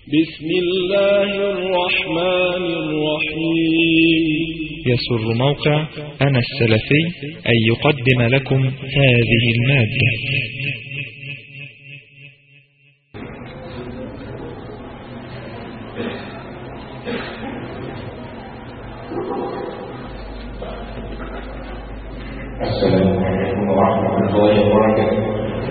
بسم الله الرحمن الرحيم يسر موقع أنا السلفي أن يقدم لكم هذه المادة السلام عليكم ورحمة الله وبركاته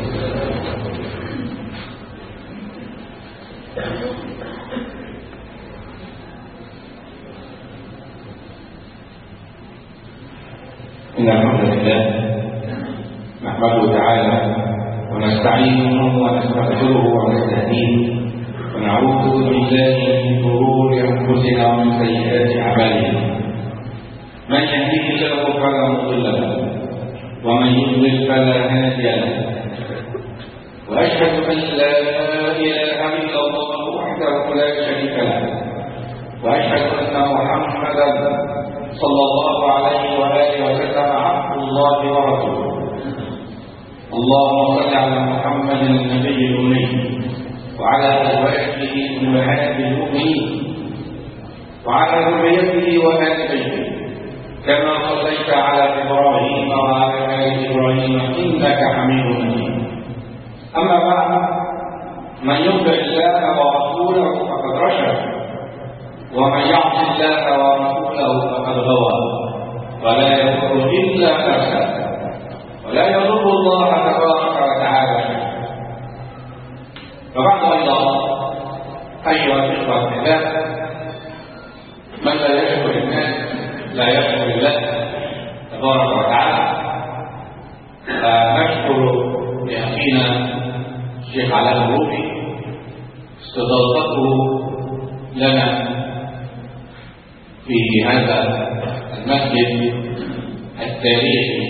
إن الحمد لله نحمده تعالى ونستعينه ونستغفره ونستهديه ونعوذ بالله من شرور أنفسنا ومن سيئات أعمالنا من يهديه الله فلا مضل له ومن يضلل فلا هادي له واشهد ان لا اله الا الله وحده لا شريك له واشهد ان محمدا صلى الله عليه واله وسلم عبد الله ورسوله اللهم صل على محمد النبي الامي وعلى ازواجه امهات المؤمنين وعلى ذريته واهل بيته كما صليت على ابراهيم وعلى ال ابراهيم انك حميد مجيد اما بعد من يطع الله ورسوله فقد رشد ومن يعص الله ورسوله فقد غوى ولا يضر الا نفسه ولا يضر الله تبارك وتعالى فبعد ايضا ايها الاخوه الحباب من لا يشكر الناس لا يشكر الله تبارك وتعالى فنشكر لاخينا الشيخ علاء الروبي استضافته لنا في هذا المسجد التاريخي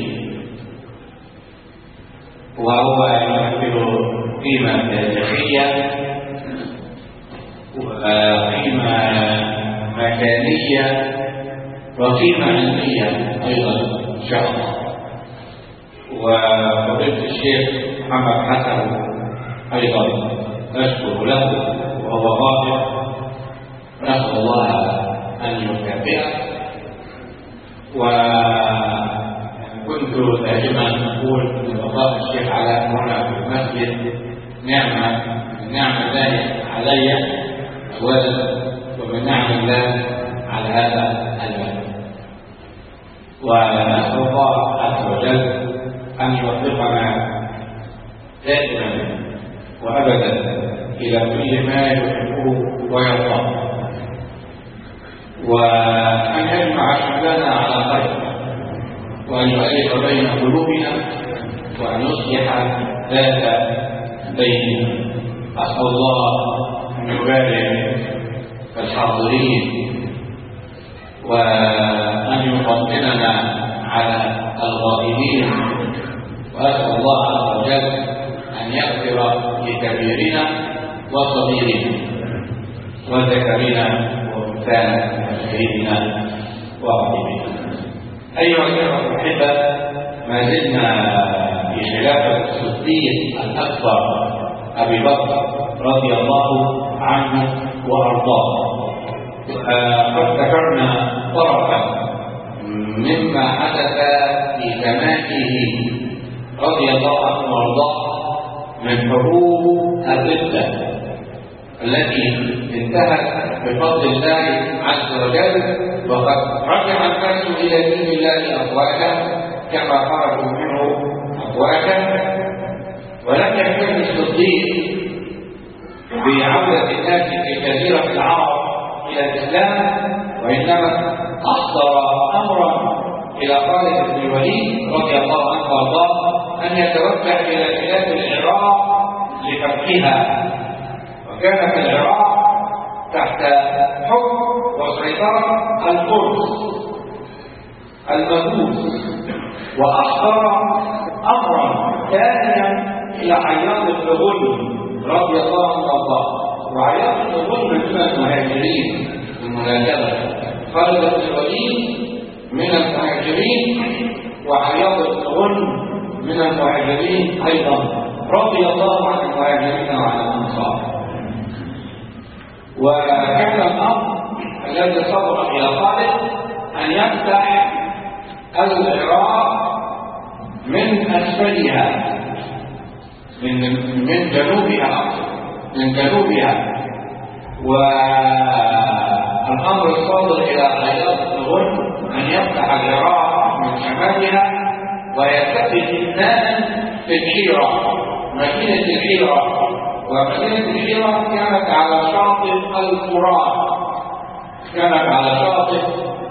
وهو يمثل قيمة تاريخية وقيمة مكانية وقيمة علمية أيضا إن شاء الله وفضيلة الشيخ محمد حسن أيضا نشكر له وهو غائب نسأل الله أن يكافئه وكنت دائما أقول من بقاء الشيخ علاء هنا في المسجد نعمة من نعم الله علي أولا ومن نعم الله على هذا المال ونسأل الله عز وجل أن يوفقنا دائما وأبدا إلى كل ما يحبه ويرضاه وأن يجمع شملنا على خير وأن يؤلف بين قلوبنا وأن يصلح ذات بيننا أسأل الله أن يبارك في الحاضرين وأن يفضلنا على الغائبين وأسأل الله عز وجل أن يغفر لكبيرنا وصغيرنا وذكرنا وأنثانا وشهيدنا وغائبنا أيها الأخوة الأحبة ما زلنا في خلافة الصديق الأكبر أبي بكر رضي الله عنه وأرضاه قد ذكرنا طرفا مما حدث في زمانه رضي الله عنه وارضاه من حروب الردة التي انتهت بفضل الله عز وجل وقد رجع الناس الى دين الله افواجا كما خرجوا منه افواجا ولم يكن الصديق بعودة الناس في جزيرة العرب إلى الإسلام وإنما أصدر أمرا إلى خالد بن الوليد رضي الله عنه وارضاه أن يتوجه إلى بلاد العراق لفتحها وكانت العراق تحت حكم وسيطرة الفرس المجوس وأصدر أمرا ثانيا إلى عياض بن غنم رضي الله عنه وارضاه وعياض بن غنم من المهاجرين المناسبة خالد بن الوليد من المهاجرين وعياض بن غنم من المهاجرين أيضا رضي الله عن المهاجرين وعن الأنصار وكان الأمر الذي صدر إلى خالد أن يفتح العراق من أسفلها من من جنوبها من جنوبها والأمر الصادر إلى عياض الغن أن يفتح العراق من شمالها ويتخذ اثنان في الحيرة مدينة الحيرة ومدينة الحيرة كانت على شاطئ الفرات كانت على شاطئ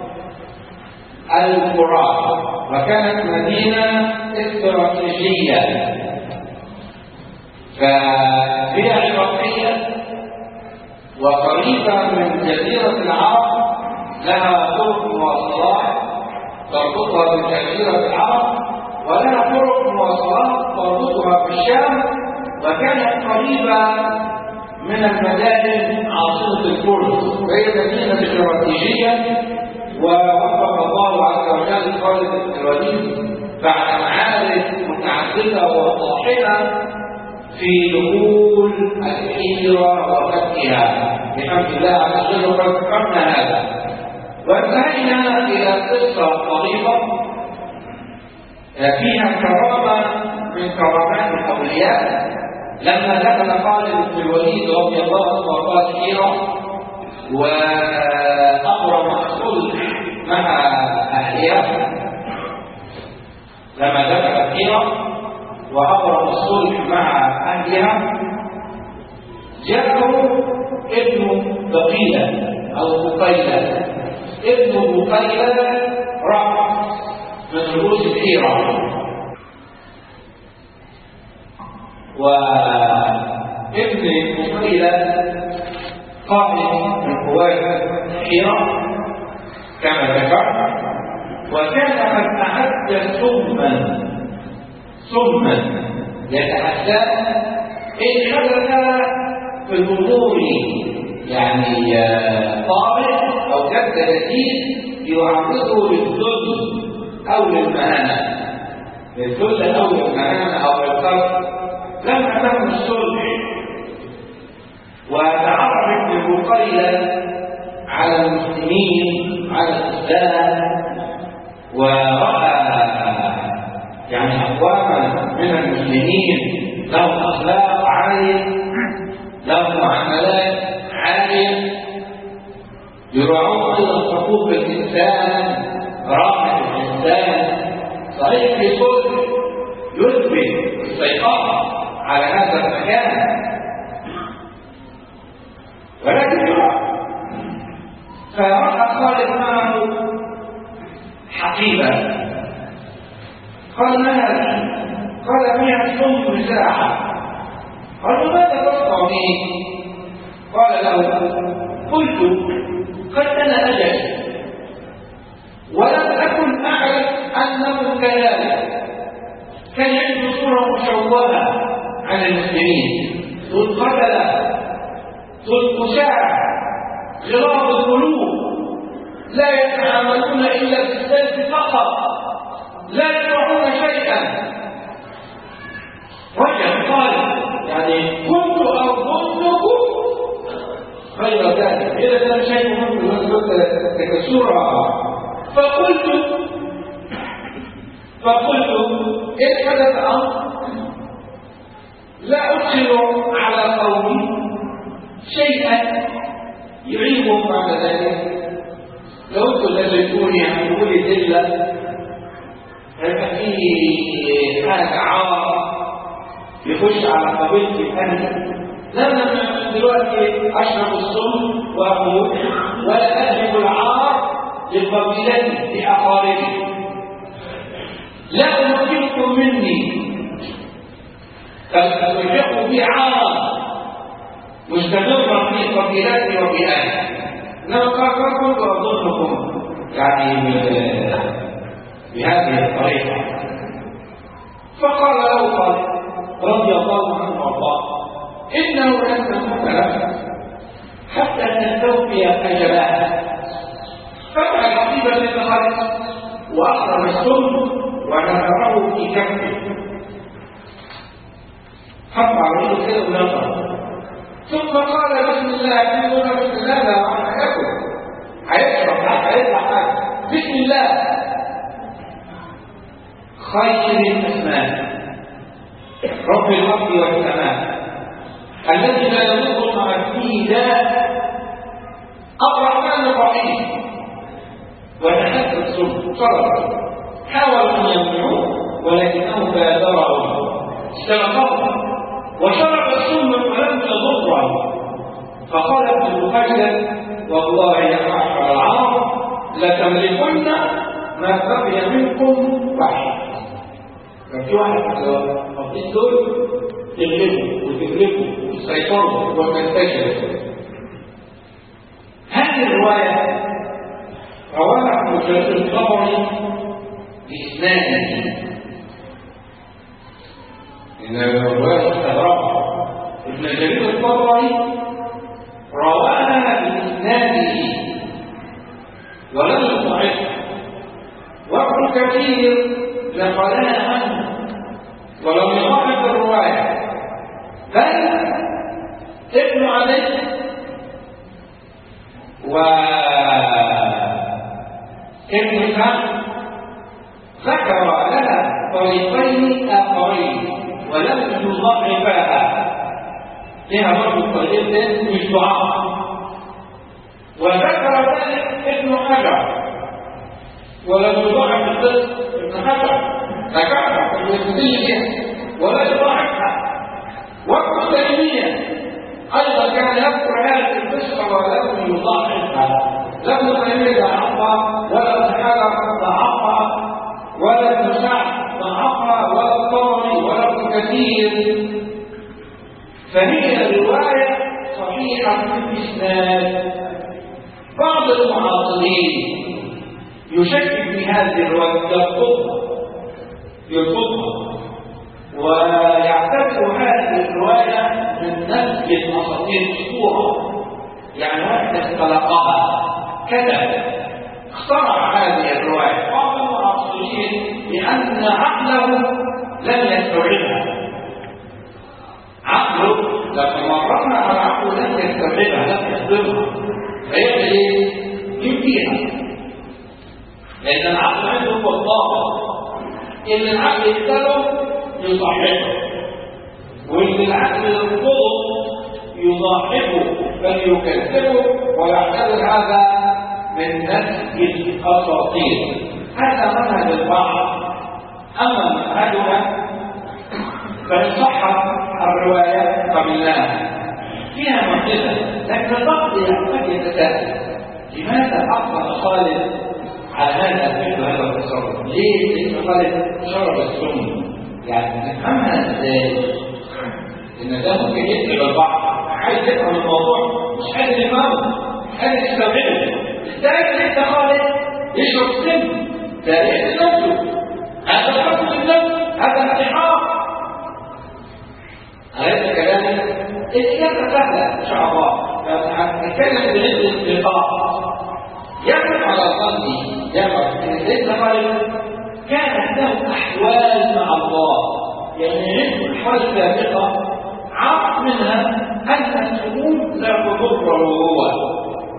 الفرات وكانت مدينة استراتيجية فهي عراقية وقريبة من جزيرة العرب لها طرق مواصلات تربطها بجزيرة العرب ولها طرق مواصلات تربطها بالشام وكانت قريبة من المدائن عاصمة الفرس وهي مدينة استراتيجية ووفق الله عز وجل خالد بن الوليد بعد معارك متعددة وطاحنة في دخول الحيرة وفتحها بحمد الله عز وجل وقد ذكرنا هذا وانتهينا إلى قصة طريقة فيها كرامة من كرامات الأولياء لما دخل خالد بن الوليد رضي الله عنه وقال حيرة وأبرم الصلح مع أهلها لما دخل حيرة وأبرم الصلح مع أهلها جاءه ابن بقيلة أو بقيلة ابن بقيلة رأس من رؤوس الحيرة وابن بقيلة قائد من قوات الحيرة كما ذكرت وكان قد أعد سما سما يتحدث إن حدث في الأمور يعني طارئ أو جد جديد يعرضه للذل أو للمهانة للذل أو للمهانة أو للقرب لما تم الصلح وتعرف ابن بقيلة على المسلمين على الإسلام ورأى يعني أقواما من المسلمين لهم أخلاق عالية لهم معاملات عالية يراعون أيضا حقوق الإنسان كرامة الإنسان صحيح في صلح يثبت السيطرة على هذا المكان ولكن يرى فرأى خالد معه حقيبة قال ما هذه؟ قال فيها سم ساعة قال ماذا تصنع به؟ قال له قلت قد انا اجل ولم اكن اعرف انه كذلك كان عنده صوره مشوهه عن المسلمين ذو القتله ذو الخشاع غلاظ القلوب لا يتعاملون الا بالسلف فقط لا يدفعون شيئا وجه قال يعني كنت اظنكم غير ذلك اذا كان شيء مهم كسوره فقلت فقلت ان حدث امر لا ادخل على قومي شيئا يعيبهم بعد ذلك لو انتم لزمتوني عن قولي دله هيبقى فيه حاجة عار يخش على قبيلتي أنا لا أنا دلوقتي أشرب السم وأموت ولا أجلب العار لقبيلتي لأقاربي لا أمكنكم مني تلحقوا بي عارا مستمرا في قبيلتي وفي أهلي إنما قال كنت أظنكم يعني بهذه الطريقة فقال له خالد رضي الله عنه وارضاه إنه لن تكون لك حتى تستوفي أجلها فتح الحقيبة من خالد وأخرج السم ونثره في كفه حط عليه كده ونظر ثم قال بسم الله في خير الاسماء رب الارض والسماء الذي لا يضر مع فيه داء الرحمن الرحيم وتحدث السلم صبر حاول ان يمنعوه ولكنه بادره استغفر وشرب السم ولم يضره فقال ابن مخيل والله يا معشر العرب لتملكن ما بقي منكم واحد كان في واحد في دول تغلبوا وتغلبوا وتسيطروا وتنتشروا هذه الرواية رواها ابن جرير الطبري بإسناده إن الرواية استغربها ابن جرير الطبري رواها بإسناده ولم يضعفها وابن كثير نقلها عنه ولم يضعف الرواية بل ابن علي و ابن سعد ذكر لها طريقين آخرين ولم يضعفاها لها برضه طريقين مش ضعاف وذكر ذلك ابن حجر ولم يضعف القسط ابن حجر ذكرها في المسلمية ولا يضعفها وابن تيمية أيضا كان يذكر هذه القصة ولم يضاعفها لم تيمية ضعفها ولا ابن حجر ضعفها ولا ابن سعد ضعفها ولا الطبري ولا ابن كثير فهي رواية صحيحة في الإسناد بعض المعاصرين يشكك في هذه الرواية يرفضها يرفضها ويعتبر هذه الرواية من نسج الأساطير الصورة يعني واحد اختلقها كذب اخترع هذه الرواية بعض المعاصرين لأن عقله لم يستوعبها عقله لما مررنا على عقله لم يستوعبها لم يصدمها فيعمل ايه؟ يبكيها لأن العقل عنده هو الضابط إن العقل يقتله يصححه واللي العقل يرفضه يضاحكه بل يكذبه ويعتبر هذا من نسج الاساطير هذا منهج البعض اما منهجنا فان صح الروايات قبلناها فيها معجزه لكن البعض يحتاج يتساءل لماذا اقبل خالد على هذا الفعل وهذا التصرف؟ ليه سيدنا خالد شرب السم؟ يعني نفهمها ازاي؟ ان ده ممكن يقتل البعض عايز يفهم الموضوع مش قادر يفهمه مش قادر يستوعبه ازاي انت خالد يشرب سم ده يقتل نفسه هذا حكم النفس هذا انتحار أليس كذلك؟ الإجابة سهلة إن شاء الله نتكلم بنسبة اللقاء يقف على ظني يقف ان سيدنا خالد كانت له احوال مع الله يعني عنده احوال سابقه عرف منها ان السموم لا تضره هو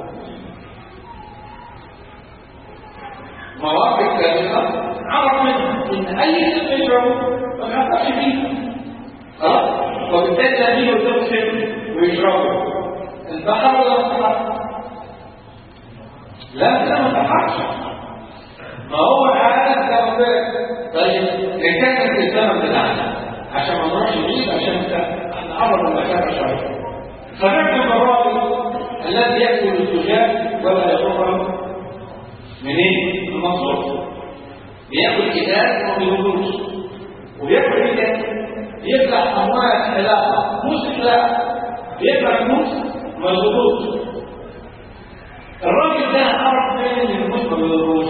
مواقف سابقه عرف منها ان اي سم يشربه ما يحطش فيه خلاص وبالتالي لا يجي قدامه سم ويشربه البحر ولا الصحراء لا لا ما تحقش ما هو عادة زي طيب نكمل في الزمن بتاعنا عشان ما نروحش بعيد عشان نقرب المسافة شوية فنكتب الراوي الذي يأكل الزجاج ولا يضر منين؟ من المصروف بياكل كتاب وما بيقولوش وبياكل ايه تاني؟ بيفتح اموال حلاقه موس حلاقه بيفتح موس ما يضروش الراجل ده عرف فين ان الموت ما بيضروش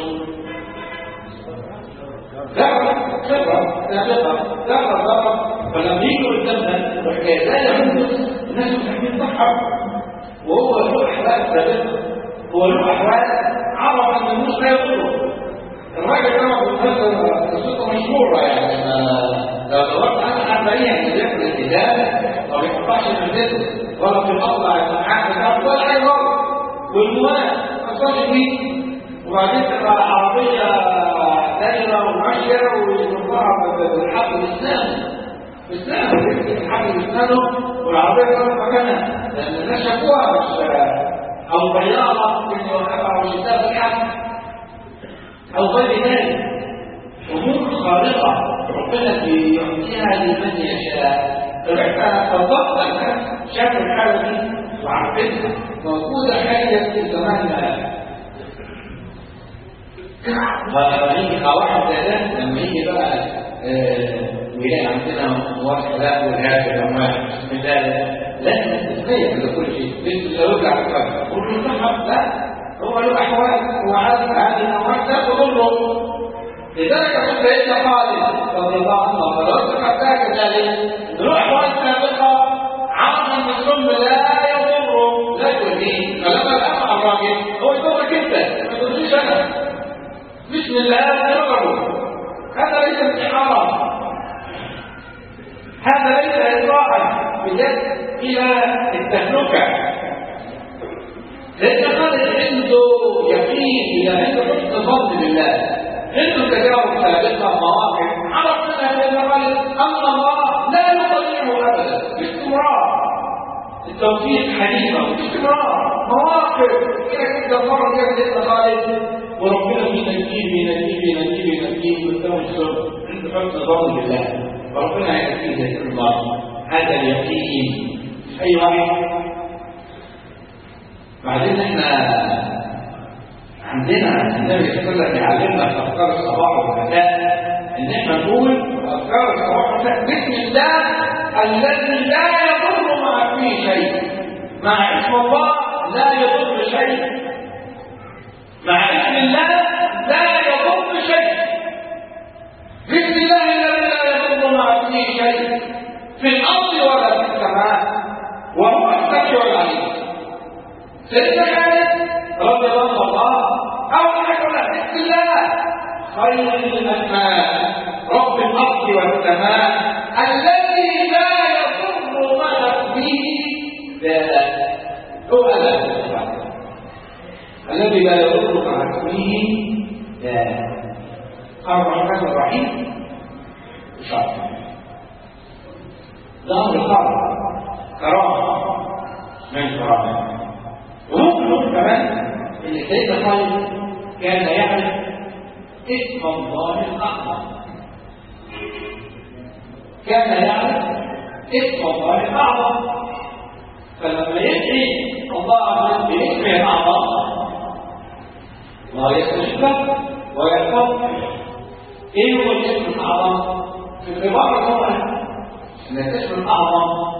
ذكر خبره سابقه ذكر ذكر فلما يجوا قدامنا الحكايه لا يهمس الناس مستحيل تضحك وهو له احوال سابقه هو له احوال عرف ان الموت لا يضره الراجل ده بيتهزر قصته مشهوره يعني لو دورت انا هتلاقيها ان بياكل الكتاب ما بيقطعش المدرسه ولا بيقطع الحاجه ولا اي غلط والمواد ما تصلش فيه وبعدين تبقى عربيه دايره وماشيه ويصبها بالحق الاسلامي الاسلام يمسك الحق باسنانه والعربيه تقف مكانها لان الناس شافوها مش او بياضه ممكن يوقفها وشدها في الحق او غير ذلك امور خارقه ربنا بيعطيها لمن يشاء طلعت فضلت الناس شافوا الحاله دي وعرفتها موجوده حاجه في زماننا لما يجي واحد زي ده لما يجي بقى ويلاقي عندنا مواصلات والهاب الاموال بسم الله لازم تتخيل كده كل شيء بس لو يرجع الفجر كل صحب لا هو له احوال وعارف هذه الاموال لا تضره لذلك قلت سيدنا خالد رضي الله عنه فلو تحدث كذلك له احوال سابقه عرض الثم لا يضره لا يؤذيه فلما الامر الراجل هو يضرك انت ما تضرش انا بسم الله يضره هذا ليس انتحارا هذا ليس إلقاء بجد إلى التهلكة لأن خالد عنده يقين إلى عنده حسن ظن بالله عنده تجارب سابقة مواقف عرف منها بأن خالد أن الله لا يضيعه أبدا باستمرار التوفيق حديثا باستمرار مواقف كده كده مرة كده سيدنا خالد وربنا بينجيه بينجيه بينجيه بينجيه قدام الشر عنده حسن ظن بالله فربنا يكفيه زي الله هذا اليقين اي واحد بعدين احنا عندنا النبي صلى الله عليه وسلم يعلمنا في اذكار الصباح والمساء ان احنا نقول اذكار الصباح والمساء بسم الله الذي لا يضر مع فيه شيء مع اسم الله لا يضر شيء مع اسم الله لا يضر شيء بسم الله الذي لا يضر مع اسمه شيء في الارض ولا في السماء وهو السميع العليم سيدنا خالد رضي الله عنه اول حاجه بسم الله خير الاسماء رب الارض والسماء الذي لا يضر مع اسمه لا هو لا الذي لا يضر مع اسمه لا الرحمن الرحيم شرط ده امر صعب كرامه من كرامه وممكن كمان ان سيدنا خالد كان يعرف اسم الله الاعظم كان يعرف اسم الله الاعظم فلما يدعي الله باسمه الاعظم الله يستشفى ويحفظ ايه هو الاسم الاعظم في العباره طبعا ان الاسم الاعظم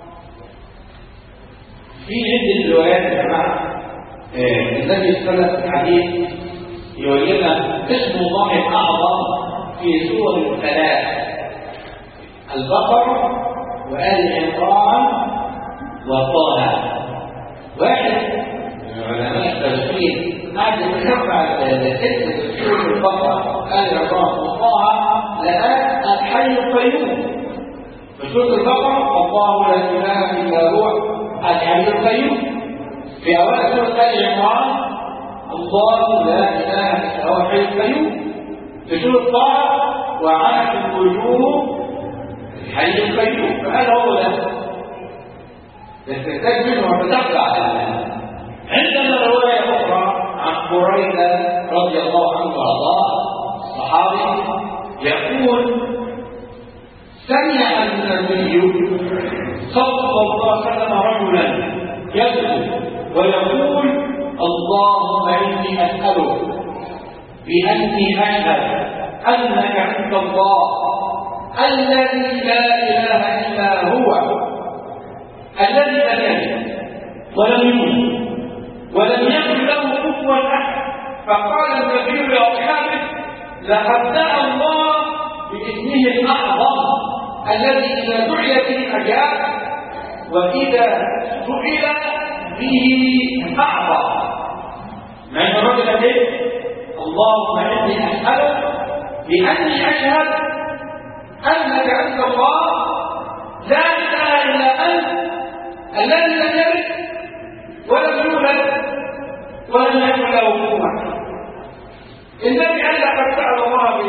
في عده روايات يا جماعه النبي صلى الله عليه وسلم في الحديث يولينا اسم الله الاعظم في سور ثلاث البقره وال عمران وطه واحد من علماء التفسير قاعد يتخفى الاسم في سوره البقره ال عمران وطه لقى الحي القيوم في سوره البقره الله لا اله الا هو الحي القيوم في أوائل سورة آل عمران الله لا إله إلا هو الحي القيوم في سورة طه وعاشت الوجوه الحي القيوم فهذا هو ده تستنتج منه وتتبع عندنا رواية أخرى عن بريدة رضي الله عنه وأرضاه الصحابي يقول سمع النبي صلى الله عليه وسلم رجلا يدعو ويقول اللهم اني اسالك باني اشهد انك عند الله الذي لا اله الا هو الذي لم يلد ولم يولد ولم يكن له كفوا احد فقال النبي لاصحابه لقد دعا الله باسمه الاعظم الذي اذا دعي به اجاب واذا سئل به أعظم مع الرجل ايه اللهم إني أسألك بأني أشهد أنك أنت الله لا إله إلا أنت الذي لم يلد ولم يولد ولم يكن له كفوا النبي قال لقد سأل الله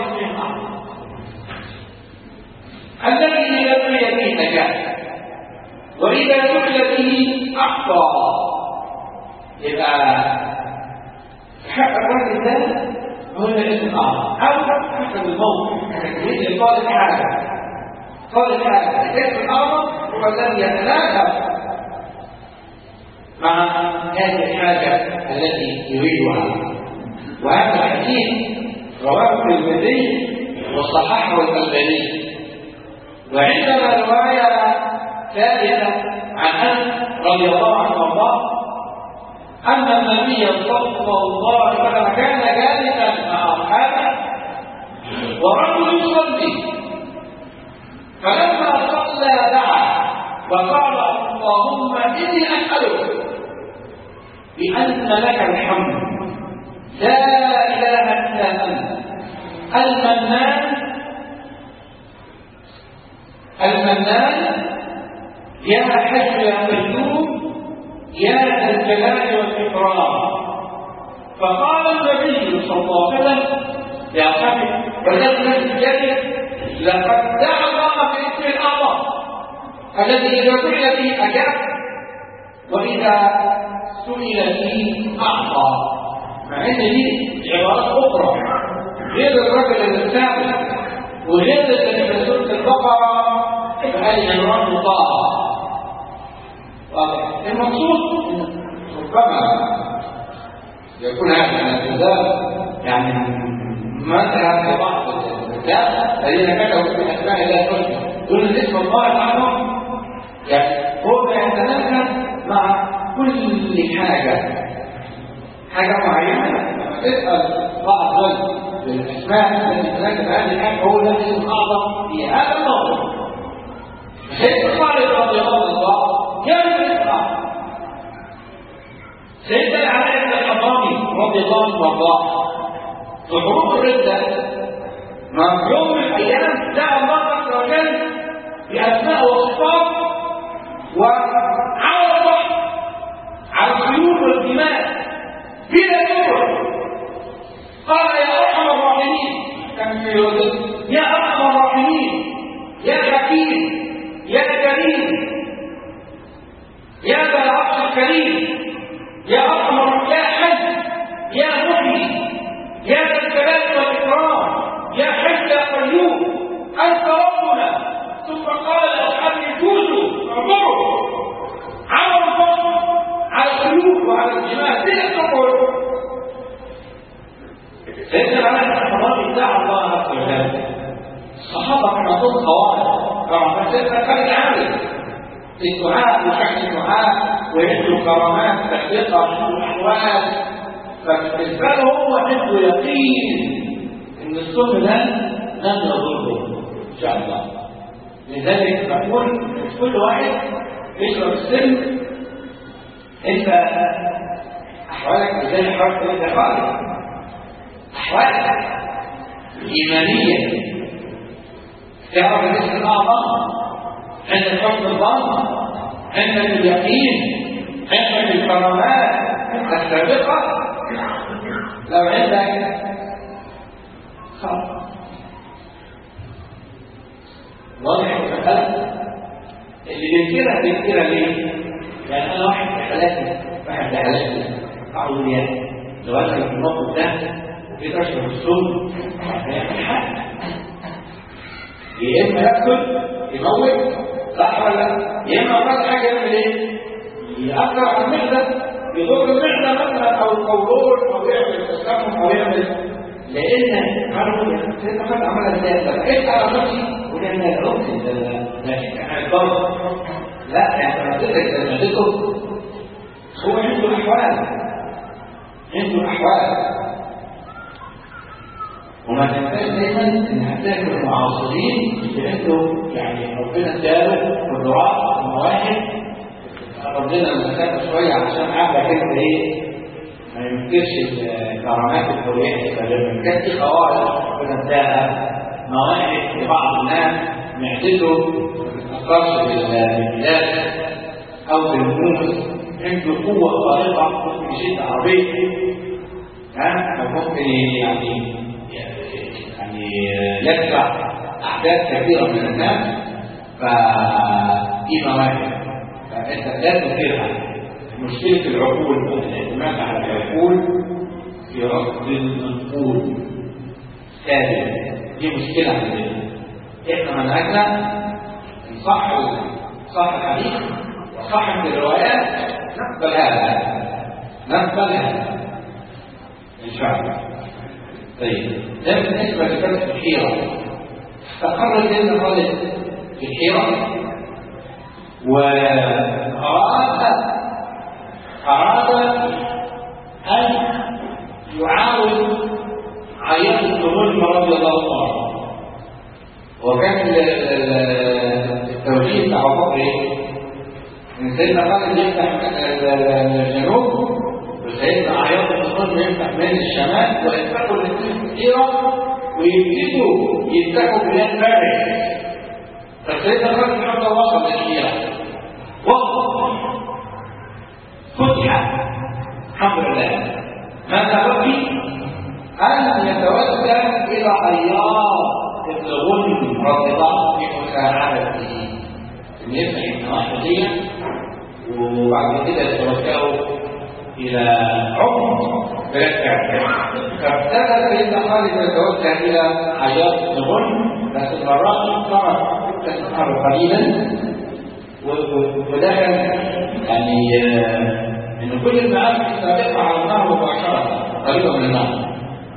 الذي إذا دعي به نجا وإذا دعي به أعطى يبقى حق الراجل ده هو الاسم الأعظم أو حسب الموقف تكليف الطالب حاجة طالب حاجة الاسم الأعظم هو الذي يتناسب مع هذه الحاجة التي يريدها وهذا الحديث رواه الترمذي وصححه الألباني وعندنا رواية ثالثة عن أنس رضي الله عنه وارضاه أن النبي صلى الله عليه وسلم كان جالسا مع أصحابه ورجل يصلي فلما صلى دعا وقال اللهم إني أسألك بأن لك الحمد لا إله إلا أنت المنان المنان يا حي يا قيوم يا ذا الجلال والإكرام فقال النبي صلى الله عليه وسلم يا صاحبي والذي بيدك لقد دعا الله باسم الأعظم الذي إذا دعي به أجاب وإذا سئل فيه أعطى مع ان دي عبارات اخرى غير الرجل الثابت وغير اللي في سوره البقره فهل عمران وطه واضح المقصود ربما يكون هذا الاعتزال يعني مثلا في بعض الرجال الذين كتبوا في اسماء الله الحسنى يقول اسم الله الاعظم يعني هو يتناسب مع كل حاجه حاجة معينة لما تسأل بعض الأسماء التي تناسب هذه الحاجة هو الذي اسم أعظم في هذا الموضوع سيدنا خالد رضي الله عنه كان اسم أعظم سيدنا العلاء بن الحضرمي رضي الله عنه وارضاه في حروب الردة ما في يوم من الأيام دعا الله عز وجل بأسماء وصفات وعرض على الخيول والدماء بلا نور قال يا ارحم الراحمين كان في يا ارحم الراحمين يا حكيم يا كريم يا ذا العرش الكريم يا ارحم يا حي يا محيي يا ذا الجلال والاكرام يا حي يا قيوم انت ربنا ثم قال لاصحابه جوزوا اعبروا عمروا الفضل على الخيول وعلى الجمال ليه تقول سيدنا العالم الحضاري دعا الله عز وجل الصحابه كما تقول قواعد كما سيدنا خالد عامل في الدعاء وشحن الدعاء وعنده كرامات تحقيقها عنده احوال فبالنسبه له هو عنده يقين ان السم ده لن يضره ان شاء الله لذلك نقول كل واحد يشرب السم انت احوالك زي احوالك انت خالص احوالك الايمانيه تعرف الاسم الاعظم عندك حسن الظن عندك اليقين عندك الكرامات السابقه لو عندك خلاص واضح المسألة اللي بينكرها بينكرها ليه؟ يعني انا واحد في حالاتي واحد في حالاتي اعوذ بالله لو انا في الموقف ده وجيت اشرب السم هيعمل حق يا اما يقتل يموت صح ولا لا؟ يا اما اول حاجه يعمل ايه؟ يأثر على المعده يضر المعده مثلا او القولون او يعمل تسمم او يعمل لان عارفوا سيدنا محمد عملها ازاي؟ طب كيف على نفسي؟ ولان العمد ده الضرب لا يعني لما تدرك المعدته هو عنده احوال عنده احوال وما تنساش دايما ان هتلاقي المعاصرين اللي عنده يعني ربنا اداله قدرات ومواهب ربنا المسافه شويه عشان قاعده كده ايه ما ينكرش الكرامات الكويسه فلما كانت في خوارج ربنا اداها مواهب لبعض الناس معدته ما تتاثرش بالبلاد او بالنموذج عنده قوه خارقه ممكن يشد عربيه ها او ممكن يعني يعني يدفع أعداد كبيرة من الناس فدي مواهب فأنت لا تثيرها مشكلة العقول الاعتماد على العقول في رفض المنقول ثابت دي مشكلة عندنا احنا منهجنا ان صح صح الحديث وصح الروايات نقبل هذا نقبل هذا ان شاء الله طيب ده بالنسبة لفلسفة الحيرة استقر الدين خالد في الحيرة وأراد أراد أن يعاون عياط الطلول رضي الله عنه وكان التوجيه بتاع بكر ايه؟ ان سيدنا خالد يفتح من الجنوب وسيدنا عياط الطلول يفتح من الشمال ويفتحوا الاثنين كثيرا ويبتدوا يفتحوا بلاد فارس فسيدنا خالد حتى وصل للشيعة وصل فتح الحمد لله ماذا بقي؟ أن يتوسل إلى عياط ابن غنم رضي الله عنه في مساعدته إن يفتح النواحي دي وبعد كده يتوجهوا إلى عمر بلاد فابتدى سيدنا خالد يتوجه إلى عياط ابن غنم بس المرة دي صارت تسهر قليلا وده كان يعني ان كل المعارف السابقه على النهر مباشره قريبه من النهر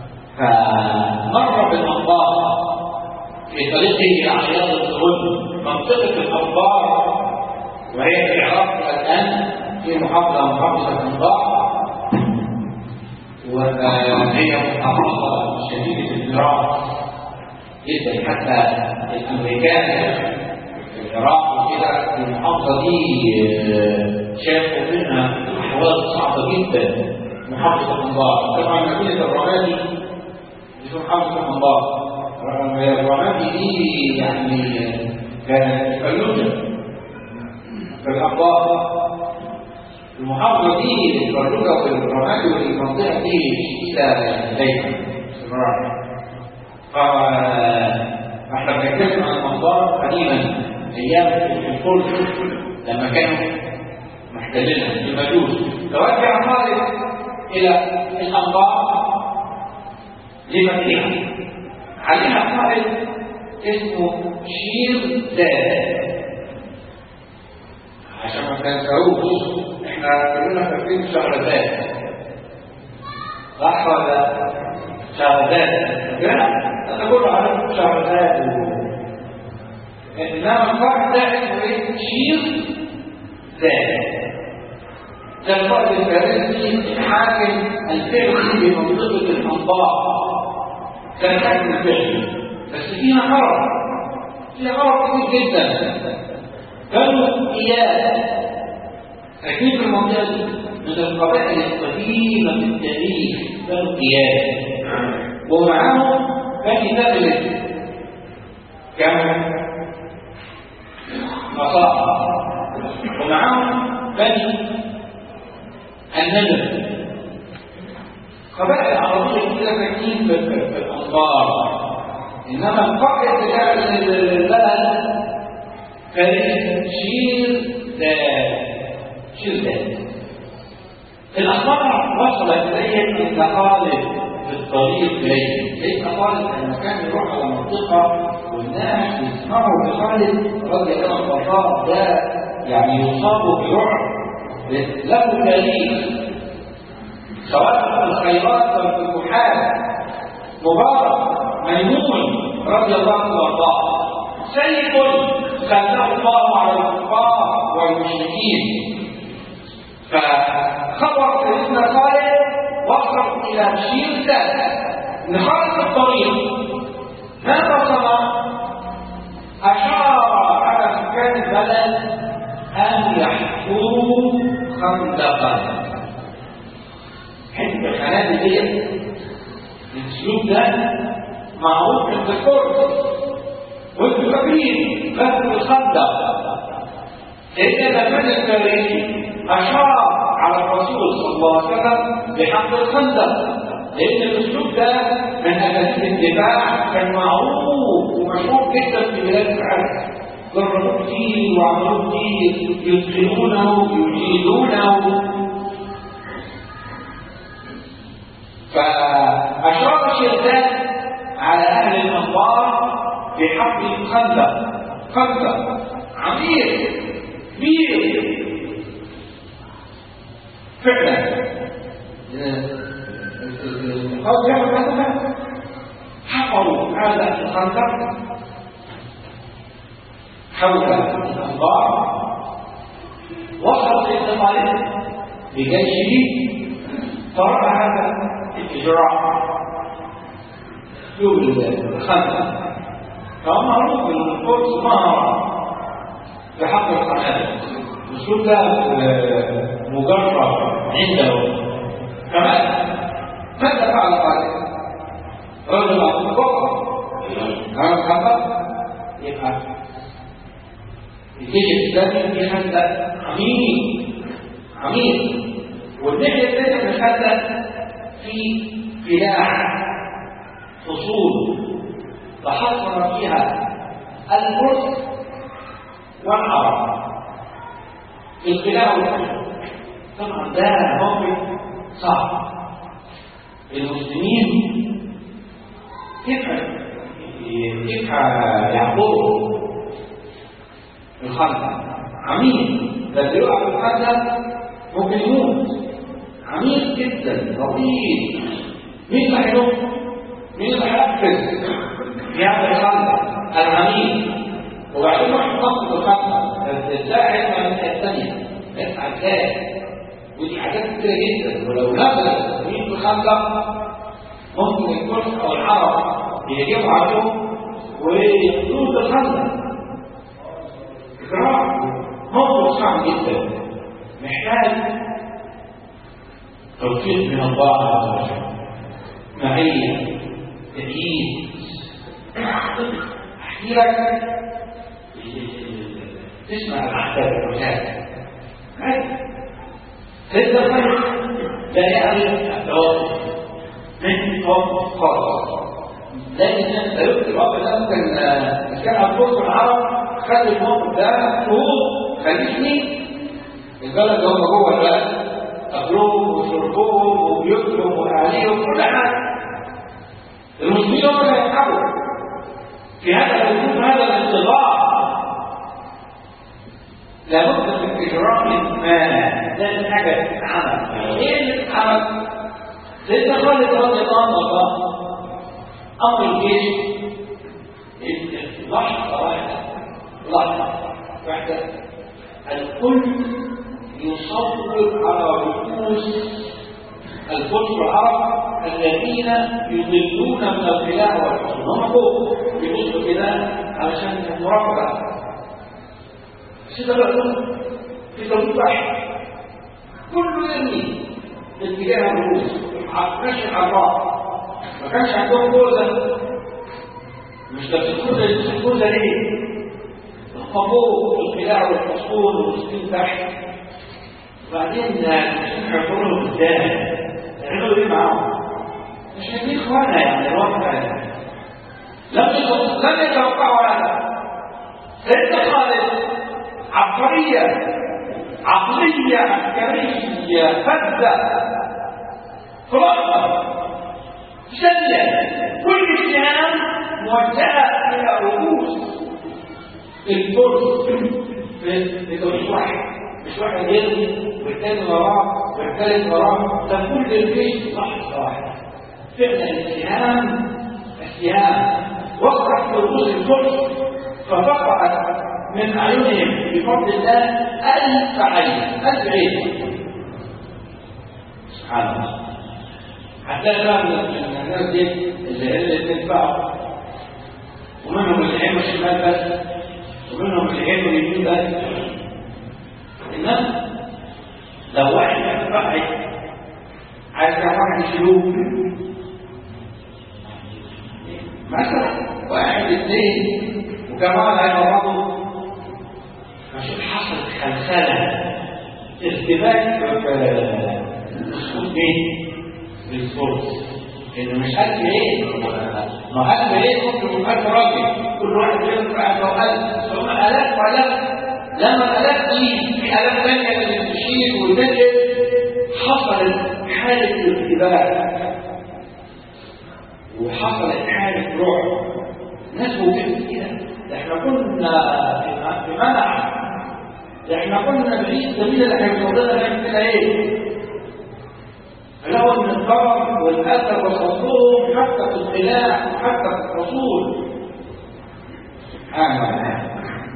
فمر بالانبار في طريقه الى عياض الغد منطقه الانبار وهي في العراق الان في محافظه محافظه الانبار وهي محافظه شديده الزراعه جدا حتى الامريكان في العراق وكده المحافظه دي شافوا منها احوال صعبه جدا محافظه الانبار طبعا مدينه الرمادي دي محافظه الانبار الرمادي دي يعني كانت فلوجه في الانبار المحافظه دي الفلوجه في الرمادي والمنطقه دي شديده دايما استمرار فاحنا بنتكلم عن الانبار قديما ايام الفرس لما كانوا محتلينها المجوس توجه خالد الى الانبار لمدينه عليها قائد اسمه شير زاد عشان ما تنساوش احنا كلنا فاكرين شهر زاد صح ولا شهر زاد لا انا كله عارف شهر زاد انما الفرق ده اسمه ايه؟ شير زاد ده الفرق الفارسي حاكم الفعل في منطقه الانبار كان حاكم الفعل بس فيها غرض فيها غرض كتير جدا كانوا اياه اكيد في المنطقه دي من القبائل القديمه في التاريخ كانوا اياه ومعاهم بني تغلب كانوا مصاحب ومعاهم بني الندم قبائل عربية كده ساكنين في الأنبار إنما القائد بتاع البلد كان شير ذات شير ذات الأخبار وصلت إليهم عند خالد في الطريق إليه سيدنا خالد لما كان يروح على منطقة والناس يسمعوا بخالد رضي الله عنه وارضاه ده يعني يصاب برعب له تاريخ سواء في الخيرات او في الفتوحات مبارك ميمون رضي الله عنه وارضاه سيف سلمه الله على الكفار والمشركين فخبر سيدنا خالد وصل الى شير ان خالد في الطريق ماذا صنع؟ اشار على سكان البلد ان يحفروا خندقا حته الخنادق ديت الاسلوب ده معروف عند الفرس وانتوا فاكرين غزو الخندق سيدنا سلمان الفارسي اشار على الرسول صلى الله عليه وسلم بحفر الخندق لان الاسلوب ده من اساليب الدفاع كان معروف ومشهور جدا في بلاد العالم جربوه كتير وعملوه كتير يتقنونه يجيدونه فاشار الشيطان على اهل الانبار بحفر الخندق خندق عميق كبير فعلا قال يعمل هذا حفروا هذا الخندق حول الأنبار وصل سيدنا طالب بجيشه فرأى هذا الإجراء يوم الخندق كان معروف القدس مهرة في حق القناة الرسول ده مجرد عنده كمان ماذا فعل طالب؟ رجل عبد البقر كان خندق يبقى الجيش الاسلامي في خندق عميق عميق والناحيه الثانيه من الخندق في فلاح فصول تحصن فيها الفرس والعرب الخلاف طبعا ده موقف صعب المسلمين كيف كيف يعبروا الخندق عميق ده اللي يقع في الخندق ممكن يموت عميق جدا رهيب مين اللي هينط؟ مين اللي هيقفز في هذا الخندق العميق وبعدين واحد نط الخندق ازاي هيطلع من الثانيه يطلع ازاي ودي حاجات كتيره جدا ولو نزل مين في الخندق ممكن الكرس او العرب يهجموا عليهم ويقتلوه في الخندق إكرام موضوع صعب جدا محتاج توفيق من الله عز وجل معية تأييد أحكي لك تسمع العهد والولاية سيدنا الخير لا يعرف التوقف من توقف خاص لكن لا يمكن الوقت ده ممكن كان الفرس العرب خد الموقف ده شهور خليفني البلد اللي هم جوه البلد اكلهم وشربهم وبيوتهم واهاليهم كل حاجه المسلمين هم اللي هيتحركوا في هذا الوجود هذا الانتظار لابد من اجراء ما لازم حاجه تتعمل ايه اللي تتعمل؟ سيدنا خالد رضي الله عنه امر الجيش لحظه واحده لحظة واحدة الكل يصور على رؤوس الفرس والعرب الذين يضلون من الخلاع والحصن هم فوق يبصوا كده علشان المراقبة بس ده بقى في توقيت واحد كله يرمي اتجاه الرؤوس ماشي على الراس ما كانش عندهم جوزة مش ده بتكون الجوزة ليه؟ فوق الخلاع والفصول والمسلمين تحت وبعدين المسلمين يعبروا قدام يعملوا ايه معاهم؟ مش هيدي اخوانا يعني الواقع لم لم يتوقعوا هذا سيدنا خالد عبقرية عقلية عسكرية فذة خلاصة شدة كل السهام موجهة إلى رؤوس الفرس بتوقيت واحد مش واحد يرمي والتاني وراه والثالث وراه ده كل الجيش لحظه واحده فعلا السهام السهام وقعت في رؤوس الفرس ففقعت من اعينهم بفضل الله الف عين الف عين سبحان الله حتى بقى من الناس دي اللي اللي تنفعه ومنهم اللي عين الشمال بس ومنهم اللي عين اليمين بس انما لو واحد كان واحد عايز كان واحد يشيلوه مثلا واحد اثنين وكان واحد هيمرضوا عشان حصلت خلخله ارتباك في الاسلوب ايه؟ بالفرص إنه مش ألف إيه؟ ما ألف إيه ممكن يكون ألف راجل كل واحد فيهم قاعد له ألف بس هم آلاف وآلاف لما الآلاف دي في آلاف ثانية اللي بتشيل وتنقل حصلت حالة ارتباك وحصلت حالة رعب ناس وقفت كده ده احنا كنا في- في منع ده احنا كنا بعيد السبيل اللي هيوصلنا نعمل كده ايه؟ فلو ان الضرر والاذى وصلهم حتى في الخلاع وحتى في الرسول سبحان الله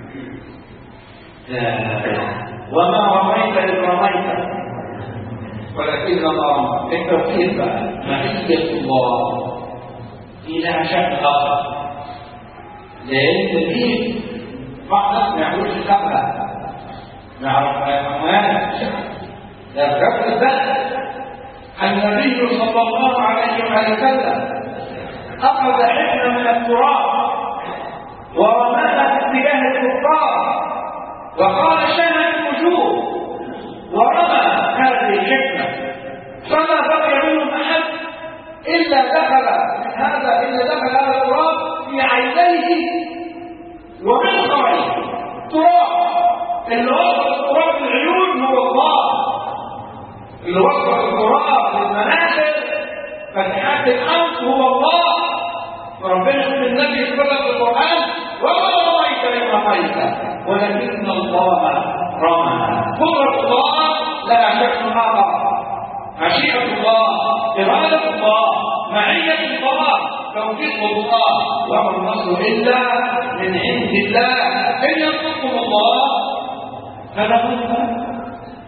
لا. وما رميت اذ رميت ولكن الله التوحيد بقى معية الله في لها شأن آخر لأن في بعض الناس ما يعملوش الشقة ما يعرفهاش لا بجد بقى النبي صلى الله عليه وسلم أخذ حفنة من التراب ورماها في اتجاه الكفار وقال شاهد الوجوه ورمى هذه الحكمة فما بقي منهم أحد إلا دخل من هذا إلا دخل هذا التراب في عينيه ومن خرجه تراب اللي وصل التراب في العيون هو الله اللي وصل التراب للمناخر فتحات الأنف هو الله فربنا يقول النبي صلى الله عليه وسلم في القرآن وما رميت إذ رميت ولكن الله رمى قدرة الله لها شكل آخر مشيئة الله إرادة الله معية الله توفيق الله وما النصر إلا من عند الله إن ينصركم الله فله الفضل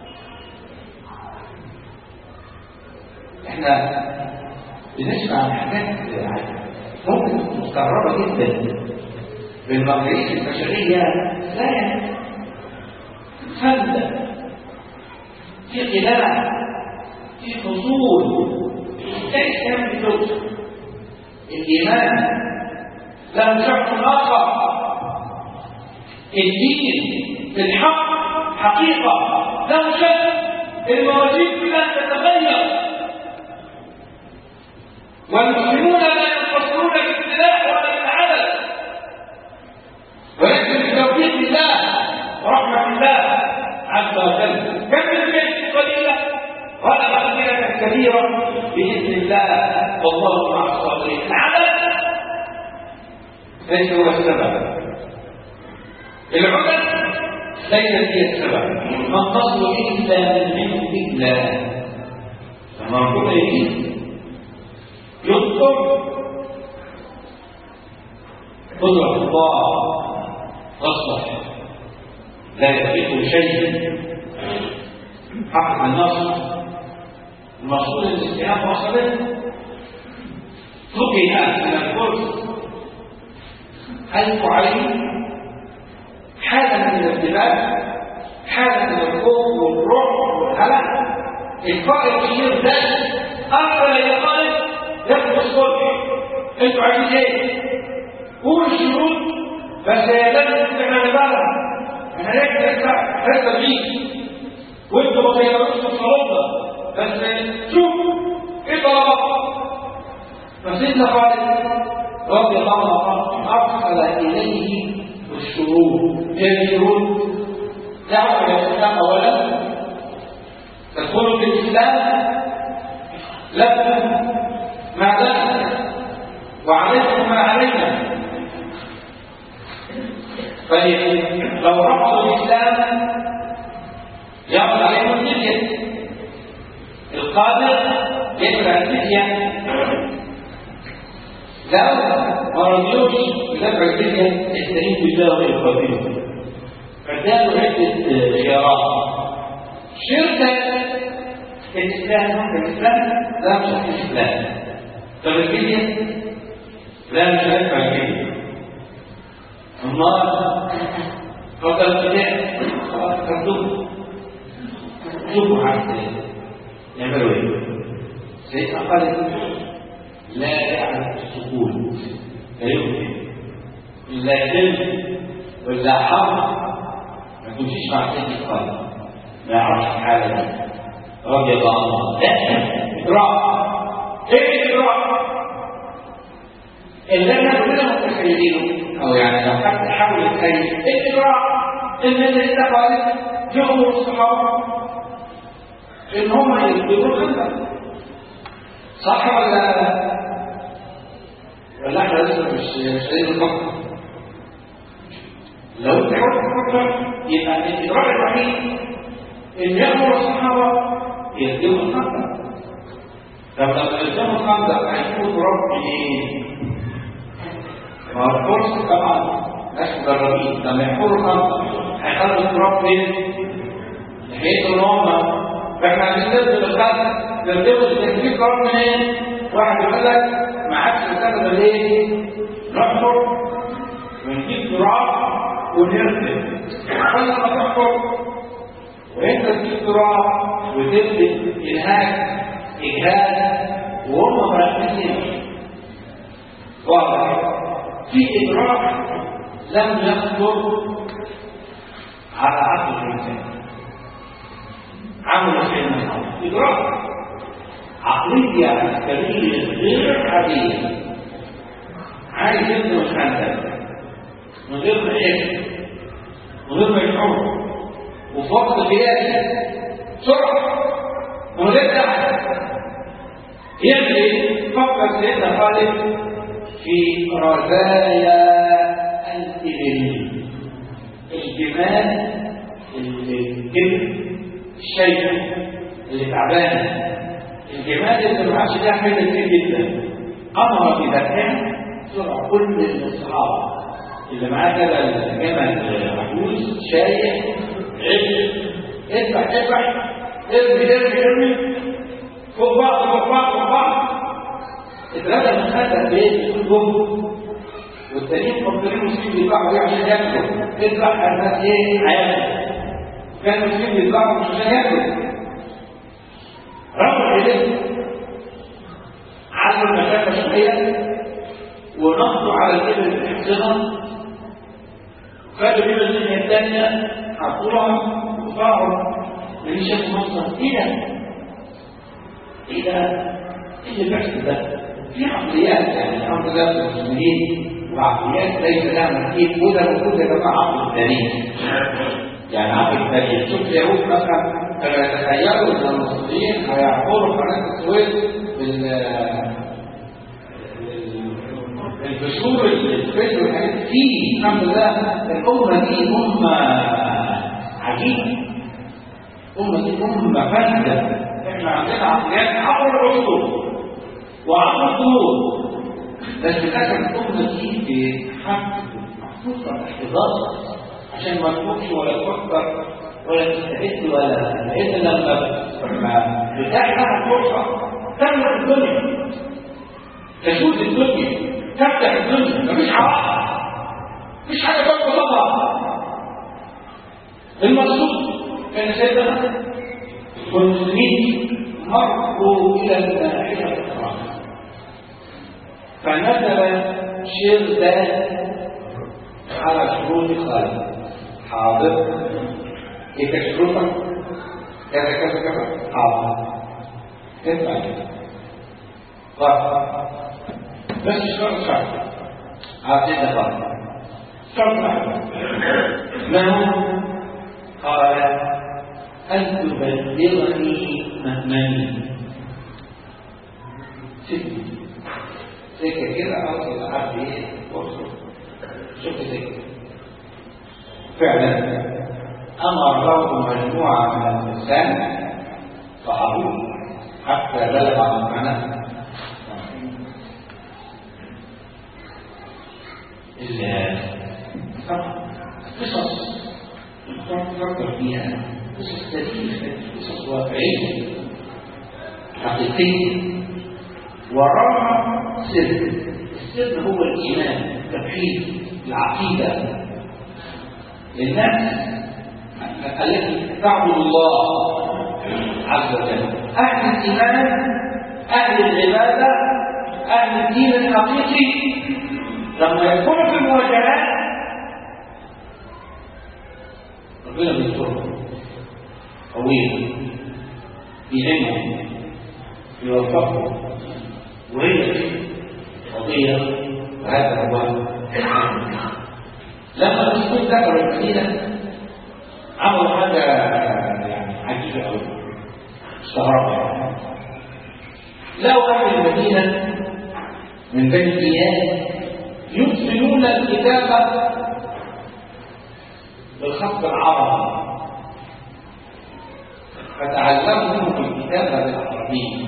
احنا بنسمع عن حاجات ممكن تكون مستغربة جدا بالمقاييس البشرية لا يعني فن في خلاف في فصول ليس كان في لغة الإيمان له شكل آخر الدين في الحق حقيقة له شكل المواجيب كلها تتغير والمسلمون لا ينتصرون بالسلاح ولا بالعدد ولكن بتوفيق الله ورحمة الله عز وجل كم من الجيش قليلة ولا مغفرة كبيرة بإذن الله والله مع الصابرين العدد ليس هو السبب العدد ليست هي السبب ما النصر إلا من عند الله لما ربنا يجيب يذكر قدرة الله تصلح لا يفيق شيء حق النصر المقصود الاستيعاب وصلت فقه من الكرس ألف عليه حالة من الارتباك حالة من الخوف والرعب والهلع القائد الكبير ده أقبل إلى قائد ياخد الصلح انتوا عايزين ايه؟ قول الشروط بس يا لازم تسمع بالك احنا هيك نسمع هذا بيك وانتوا ما تغيروش في صلاتنا بس شوف ايه طلبات فسيدنا خالد رضي الله عنه ارسل اليه الشروط ايه الشروط؟ دعوه الى الاسلام اولا تدخلوا في الاسلام لكم ما لنا وعليكم ما علينا طيب لو رفضوا الاسلام ياخذ عليهم الجزيه القادر يدفع الجزيه لو ما رضيوش يدفع الجزيه يستعين بالله غير القدير فاداله عده خيارات شركه الاسلام الاسلام لا مش الاسلام طب الجزيه لا مش هيدفع الجزيه الله قبل الابتداء خلاص كتبوا شوفوا عايز يعملوا ايه سيدنا خالد لا يعرف السكون لا يمكن لا دم ولا حرب ما تمشيش مع سيدنا خالد ما يعرفش الحاله دي رضي الله عنه لا اجراء ايه الاجراء اللي احنا كلنا متخيلينه او يعني لو حد حاول يتخيل الاجراء ان اللي اتفق يؤمر الصحابه ان هم يسبقوا الخندق صح ولا ولا احنا لسه مش مش قايلين الفقر لو انت حاولت تفكر يبقى الاجراء الوحيد ان يامر الصحابه يسبقوا الخندق طب لما يسبقوا الخندق هيكون تراب منين؟ ما هو الفرص طبعا ناس مدربين لما يحفروا الخندق هيخلوا التراب فين؟ ناحيه ان هم فاحنا هنستخدم الخندق نرتبط التكليف قرار منين؟ واحد يقول لك ما عادش نستخدم ليه؟ نحفر ونجيب تراب ونرتب كل ما تحفر وانت تجيب تراب وتبدأ انهاك اجهاد وهم مركزين واضح في ادراك لم يخطر على عقل الانسان عمل سيدنا ادراك عقلية عسكرية غير عادية عايز يبني مستعدات من غير ما يحس من غير ما يشعر وفي وقت قياسي سرعة من غير تعب يعمل ايه؟ فكر سيدنا خالد في رزايا الإبل الجمال الجبل الشيخ اللي تعبان الجمال اللي ما عادش ده حاجه كتير جدا امر بذبحها سرعه كل الصحابه اللي معاه كده الجمل محبوس شايح عش اذبح اذبح ارمي ارمي ارمي فوق بعض فوق بعض فوق بعض اتغدى من هذا البيت كلهم والتانيين مفكرين المسلمين بيطلعوا ايه عشان ياكلوا اذبح الناس ايه هياكلوا كان المسلمين بيطلعوا مش عشان ياكلوا روح إليه علوا المسافة شوية ونقضوا على الإبل الحصنة وخدوا الإبل الدنيا الثانية حطوها وطلعوا اللي شافوا مصر إيه ده؟ إيه ده؟ إيه اللي بيحصل ده؟ في عقليات يعني الحمد لله المسلمين وعقليات ليس لها مثيل وده المفروض يا جماعه عقل التاريخ يعني عقل التاريخ شوف اليهود مثلا كانوا يتخيلوا ان المصريين هيعبروا قناه السويس بال البشور الفيل والحاجات دي الحمد لله الامه دي امه عجيبه امه دي امه فاسده احنا عندنا عقليات عبر العصور وعبر الطول بس للاسف الامه دي في حق محطوطه احتضار عشان ما تفكش ولا تفكر ولا تستعد ولا لان لما لما بتاعي لها فرصه تملك الدنيا تسود الدنيا تفتح الدنيا مفيش حرام مفيش حاجه تبقى طبعا المقصود كان سيدنا والمسلمين مروا الى الناحيه الاخرى فنزل شردان على شروط خالد حاضر ايه شروطك كذا كذا كذا حاضر ادفع طيب بس شرط شرط عاطينا طيب شرط واحد ما هو قال أن تبلغني مهمني سكة سكة كده أوصل لحد إيه وصل شوف سكة فعلا أمر له مجموعة من الإنسان صحابوه حتى بلغ معناه قصص تفكر فيها قصص تاريخ قصص واقعية حقيقية وراها سر السر هو الإيمان التوحيد العقيدة للناس التي تعبد الله عز وجل أهل الإيمان أهل العبادة أهل الدين الحقيقي لما يكونوا في المواجهات ربنا بيسترهم قوية بيهمهم يوفقهم وهي قضية هذا هو لما المسلمين دخلوا المدينة عملوا حاجة يعني عجيبة أوي استغربوا يعني لو أهل المدينة من بني إياد يرسلون الكتابة بالخط العربي فتعلموا منهم الكتابة بالعربية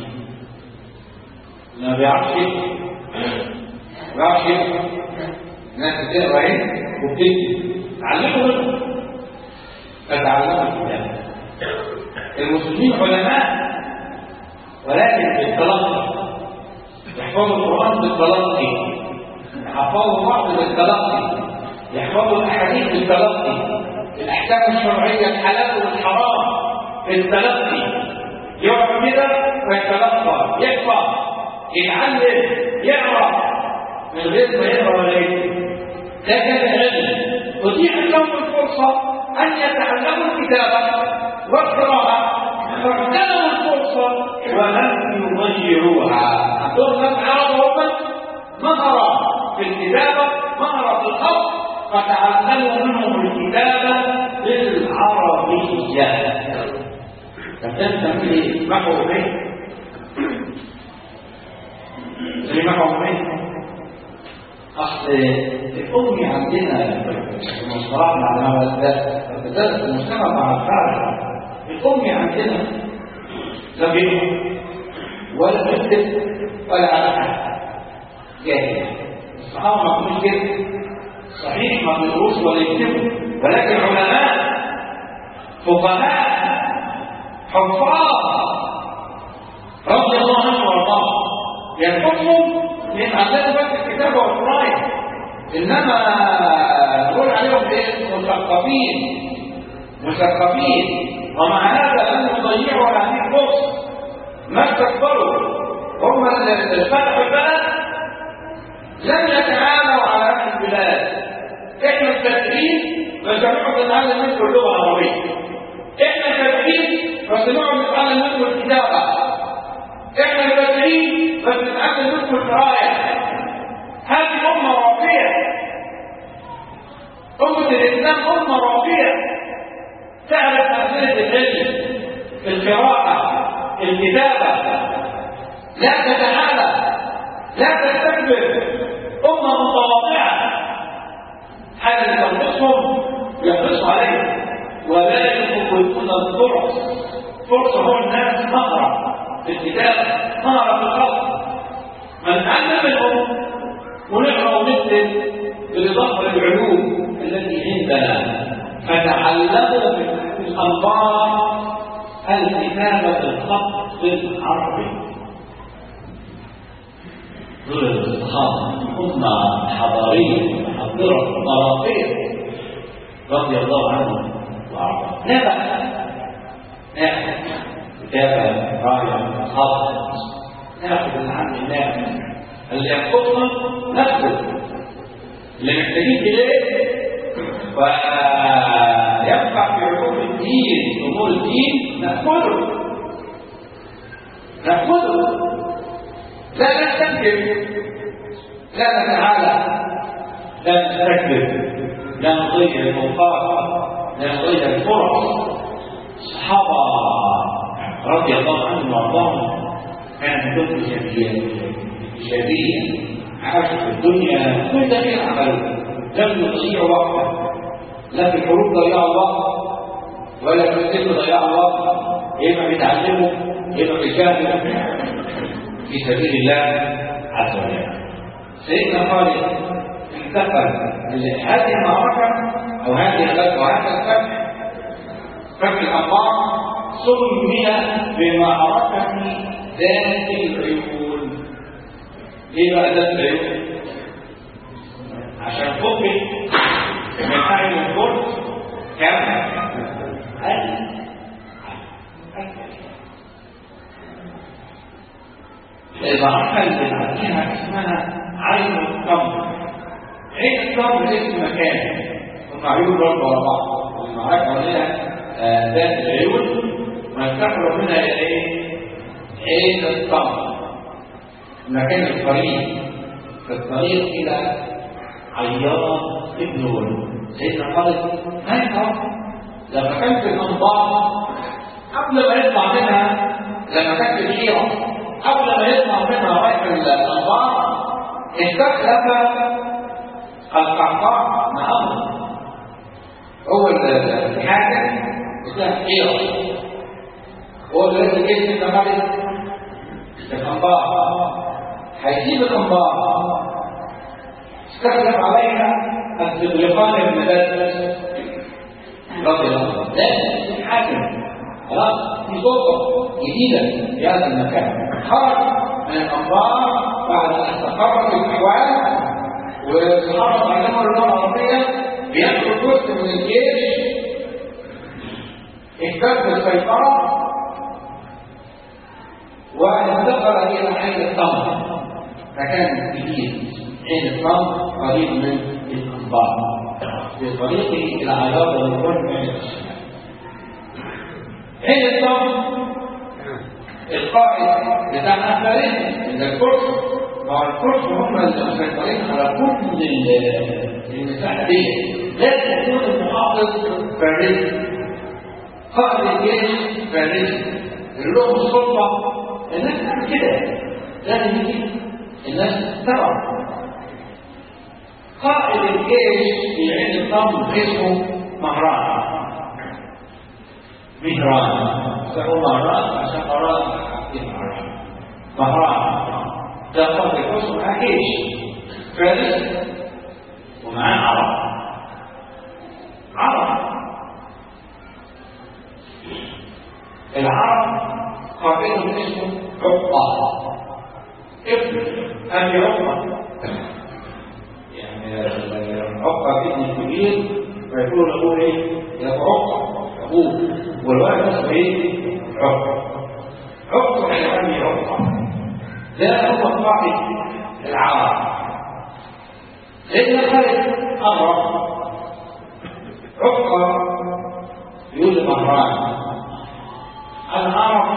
ما بيعرفش يكتب ما بيعرفش يكتب الناس بتقرا اهي وبتكتب تعلموا منهم فتعلموا الكتابة المسلمين علماء ولكن بالتلقي يحفظوا القرآن بالتلقي يحفظوا الوعظ بالتلقي يحفظوا الأحاديث بالتلقي الأحكام الشرعية الحلال والحرام بالتلقي يقعد كده ويتلقى يحفظ يتعلم يعرف من غير ما يقرا ولا يكتب ده كان العلم أتيحت لهم الفرصة أن يتعلموا الكتابة والقراءة فاغتنموا الفرصة ولم يضيعوها عندهم ناس عرب هم مهرة في الكتابة مهرة في الخط فتعلموا منهم الكتابة بالعربية فتنسى في محو بيه زي محو بيه أصل الأمي عندنا في المصطلح مع المدرسة بالذات المجتمع مع الخارج الأمي عندنا لا بيقرأ ولا بيكتب ولا على حاجة جاهل الصحابة ما كانوش كده صحيح ما بيقروش ولا يكتبوا ولكن علماء فقهاء حفاظ رضي الله عنه وارضاه يحفظهم من عندنا بس الكتابة والقراية إنما نقول عليهم إيه مثقفين مثقفين ومع هذا لم يضيعوا هذه الفرصة ما استكبروا هم اللي فتحوا البلد لم يتعاملوا على أهل البلاد احنا التدريس بس نقعد نتعلم منكم اللغة العربية احنا التدريس بس نقعد نتعلم منكم الكتابة احنا التدريس بس نتعلم منكم القراية هذه أمة راقية أمة الإسلام أمة راقية تعرف أسئلة العلم القراءة الكتابة لا تتعالى لا تستكبر أمة متواضعة حاجة تنقصهم يقص عليه ولا يفقدون الفرص فرصة هو الناس مهرة في الكتابة مهرة في الخلق من تعلم منهم ونقرأ ونكتب بالإضافة للعلوم التي عندنا فتعلموا في الأنظار الكتابة بالخط العربي دول الصحابة أمة حضارية محضرة طراقية رضي الله عنهم وأرضاهم لا بأس ناخذ كتابة راية خط ناخذ من عند الله اللي يحفظنا ناخذ اللي محتاجين إليه وينفع في علوم الدين امور الدين ناخذه ناخذه لا نستنكر لا نتعالى لا نستكبر لا نضيع الاوقات لا نضيع الفرص الصحابه رضي الله عنهم وارضاهم كانت كتب ايجابيه ايجابيه عاشوا في الدنيا كل خير عملوا لم يضيعوا وقتا لا في الحروب ضيعوا وقت ولا في السجن ضيعوا وقت اما بيتعلموا اما بيجاهدوا في سبيل الله عز وجل سيدنا خالد انتقل هذه المعركه او هذه الغزوه هذا الفتح فتح الانبار سمي بمعركه ذات العيون ليه بقى ذات العيون؟ عشان فقد من أهل الفرس كم؟ ألف المعركة اللي بعديها اسمها عين التمر عين التمر اسم مكان هم عيون برضه ورا بعض المعركة لها ذات العيون ويفتكروا منها ايه؟ عين التمر المكان القريب في الطريق إلى عياط ابن ولد سيدنا خالد ما يعرف لما كان في الأنبار قبل ما يطلع منها لما كان في الحيرة قبل ما يطلع منها رايح الأنبار استخلف القعقاع معه هو الحاكم بتاع حيرة هو اللي لازم يجيب الزمالك الأنبار هيجيب الأنبار استخلف عليها الزبلقان بن بدر رضي الله عنه لازم الحاكم خلاص في سلطة جديدة في هذا المكان خرج من الأنبار بعد أن استقرت الأحوال والصحابة علموا اللغة العربية بياخدوا جزء من الجيش اهتز السيطرة وانتقل إلى عين التمر مكان جديد عين التمر قريب من الأنبار في طريقه إلى عياط الركن من الشمال عين التمر القائد بتاع أفارين من الكرسي مع الكرسي هم اللي مسيطرين على كل المساحة دي لازم يكون المحافظ فارسي قائد الجيش فارسي اللي لهم السلطة الناس تعمل كده لازم يجي الناس ترى قائد الجيش في عين الطمر اسمه مهران مهران سموه مهران عشان مهران حاطين مهران مهران ده قائد الجيش معاه جيش فارس ومعاه عرب عرب العرب قائدهم اسمه عقبة ابن أبي عقبة يعني عقبة ابن الكبير فيقول له ايه؟ يا عقبة أبوه والولد اسمه ايه؟ عقبة عقبة يا أبي عقبة ده هو قائد العرب لأن خالد أمر عقبة يقول مهران العرب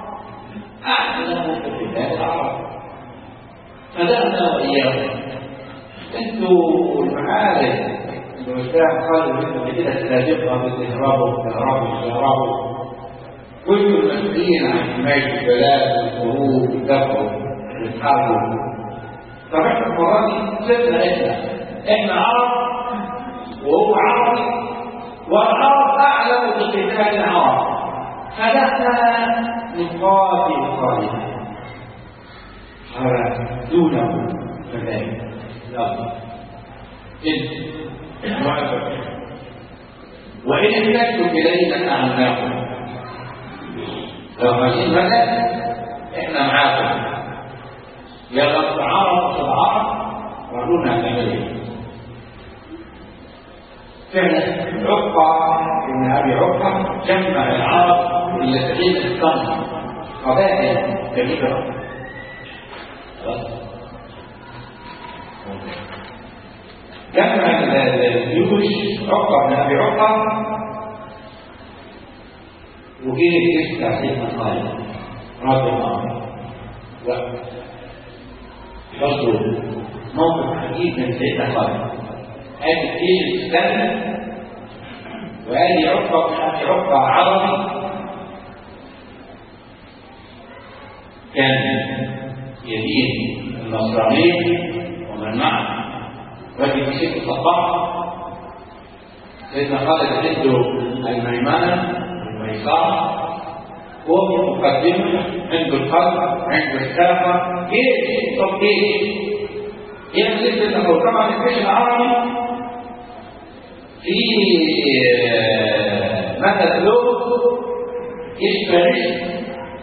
أعلم في بلاد العرب فدعنا وإياهم انتوا المعارف المجتمع قالوا انتوا كده تلاجبها بتهربوا بتهربوا بتهربوا كنتوا المسؤولين عن حماية البلاد والحروب والدفع والحرب طب احنا المرة دي سيبنا احنا احنا عرب وهو عربي والعرب اعلم بقتال العرب فنحن نقاتل قائلا قال دونه كذلك لا إن وإن احتجتم إلينا فعلناكم لو عايزين مدد احنا معاكم يلا العرب في العرب ورونا هنعمل ايه فعلا عقبة ابن أبي عقبة جمع العرب اللي تعيش الصنع قبائل كبيرة جمع الجيوش عقبة بن أبي عقبة وجه الجيش بتاع سيدنا خالد رضي الله عنه برضه موقف عجيب من سيدنا خالد ادي الجيش الاسلامي وادي عقبه بن ابي عقبه عربي كان يدين النصرانيه ومن معه وادي بشيء الصباح سيدنا خالد عنده الميمنه والميسره هو مقدمه عنده القلب عنده السافه جيش طب جيش يمسك انه طبعا الجيش العربي في مثل له جيش فارسي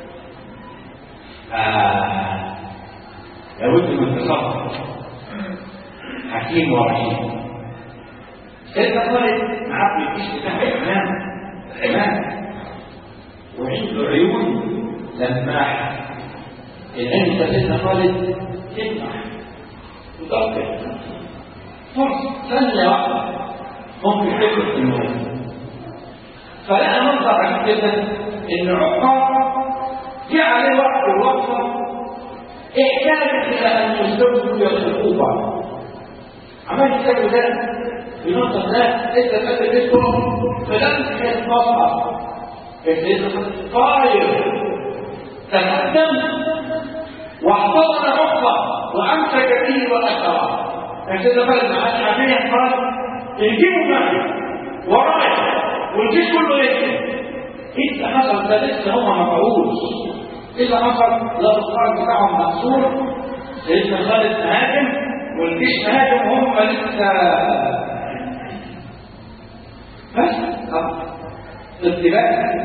آه لابد من تصرف حكيم ورحيم سيدنا خالد معاه في الجيش بتاعه الحمام الحمام وعنده عيون لماحه العين بتاع سيدنا خالد تلمح تدقق فرصة ثانية واحدة ممكن تكتب في الموت فلقى منظر عن كده ان عقبة جه عليه وقت الوقفة احتاجت الى ان يستووا يخلقوا بعض عمال يسوي ده ينظر الناس انت فاكر اسمه فلان كان مصعب طاير تقدم واحتضن عقبه وامسك به واثره عشان بلد معاه شعبيه قال نجيبه معي ورايا والجيش كله يكتب ايه اللي حصل ده لسه هم ما فعوش ايه اللي حصل لا القرار بتاعهم مكسور سيدنا خالد مهاجم والجيش مهاجم وهم لسه بس اتباع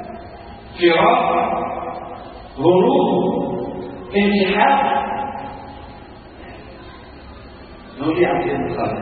فراق هروب انسحاب نقول عبد الخالد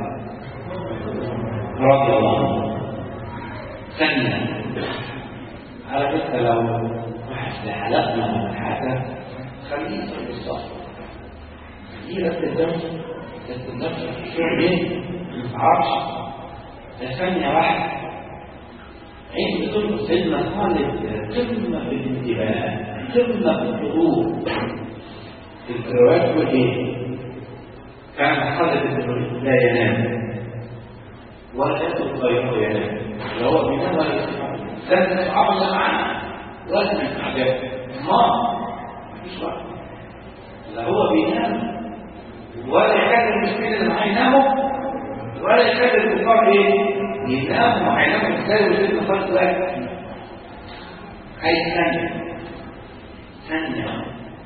رضي الله عنه ثانيا على فكره لو واحد حلقنا من حاجه خليه يصير الصف خليه رد الدم رد الدم شو ليه؟ ما تعرفش ده ثانيه واحده عند كل سيدنا خالد قمه في الانتباه قمه في الحضور الروايات تقول ايه؟ كان خالد بن الوليد لا ينام ولا يترك غيره ينام لا هو بينام ولا يسمع لا الصحابه اللي معاه ولا من عذاب ما مفيش وقت لا هو بينام ولا يكاد المسلمين اللي معاه يناموا ولا يكاد الكفار ايه؟ يناموا وهيناموا ازاي وسيدنا خالد واقف عايز ثانيه ثانيه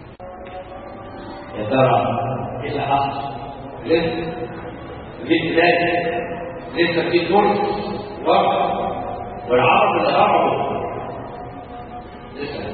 يا ترى ايه اللي حصل؟ لسه لسه بداية لسه في فرص وقت والعرب اللي هربوا لسه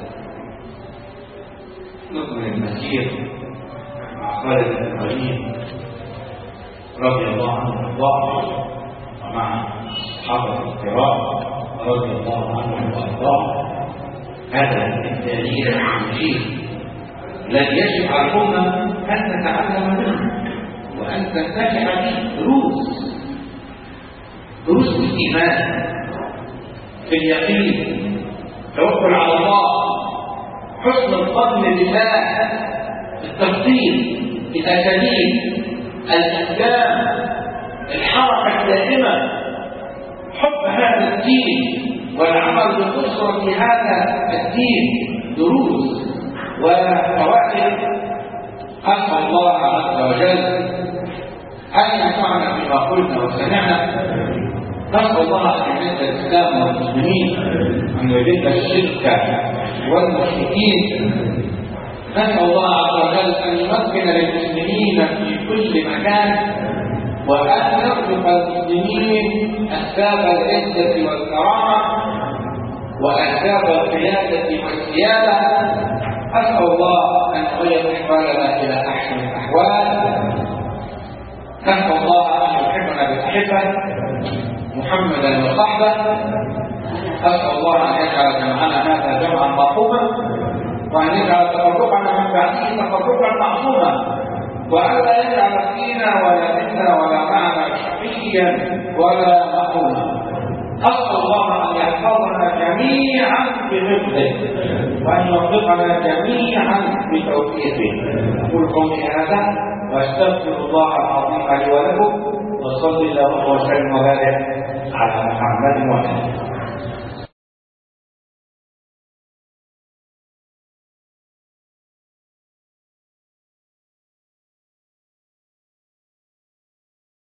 نكمل المسير مع خالد بن الوليد رضي الله عنه وارضاه ومع صحابة الكرام رضي الله عنهم وارضاه هذا الدليل العجيب الذي يجب على الأمة أن تتعلم منه وأن تنتفع به دروس دروس في الإيمان في اليقين توكل على الله حسن الظن بالله التفصيل الأساليب الأحكام الحركة الدائمة حب هذا الدين والعمل بنصرة هذا الدين دروس وفوائد أسأل الله عز وجل أن ينفعنا بما قلنا وسمعنا نسأل الله أن يمد الإسلام والمسلمين أن يذل الشرك والمشركين نسأل الله عز وجل أن يمكن للمسلمين في كل مكان وأن يرزق المسلمين أسباب العزة والكرامة وأسباب القيادة والسيادة أسأل الله أن يغير أحوالنا إلى أحسن الأحوال نسأل الله أن يحبنا بالأحبة محمدا وصحبه أسأل الله أن يجعل جمعنا هذا جمعا مرحوما وأن يجعل تفرقنا من بعده تفرقا معصوما وأن لا يجعل فينا ولا منا ولا معنا شقيا ولا مأموما أسأل الله أن يحفظنا جميعا بحفظه وأن يوفقنا جميعا بتوفيقه أقول قولي هذا وأستغفر الله العظيم لي ولكم وصلي اللهم وسلم وبارك على محمد وعلى آله